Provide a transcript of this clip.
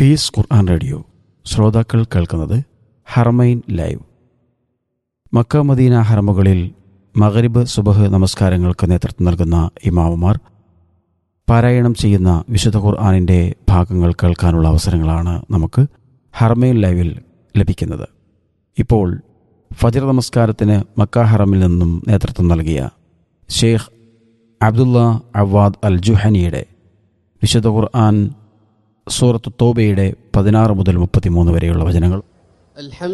piece ഖുർആൻ radio ശ്രോതാക്കൾ കേൾക്കുന്നത് Haramain live Mecca Medina ഹറമുകളിൽ മഗരിബ് സുബഹ് നമസ്കാരങ്ങൾക്ക് നേതൃത്വം നൽകുന്ന ഇമാമുമാർ പാരായണം ചെയ്യുന്ന വിശുദ്ധ ഖുർആാനിൻ്റെ ഭാഗങ്ങൾ കേൾക്കാനുള്ള അവസരങ്ങളാണ് നമുക്ക് ഹർമൈൻ ലൈവിൽ ലഭിക്കുന്നത് ഇപ്പോൾ ഫജർ നമസ്കാരത്തിന് മക്ക ഹറമിൽ നിന്നും നേതൃത്വം നൽകിയ ഷെയ്ഖ് അബ്ദുള്ള അവാദ് അൽ ജുഹനിയുടെ വിശുദ്ധ ഖുർആൻ സൂറത്ത് തോബയുടെ പതിനാറ് മുതൽ മുപ്പത്തിമൂന്ന് വരെയുള്ള വചനങ്ങൾ الحمد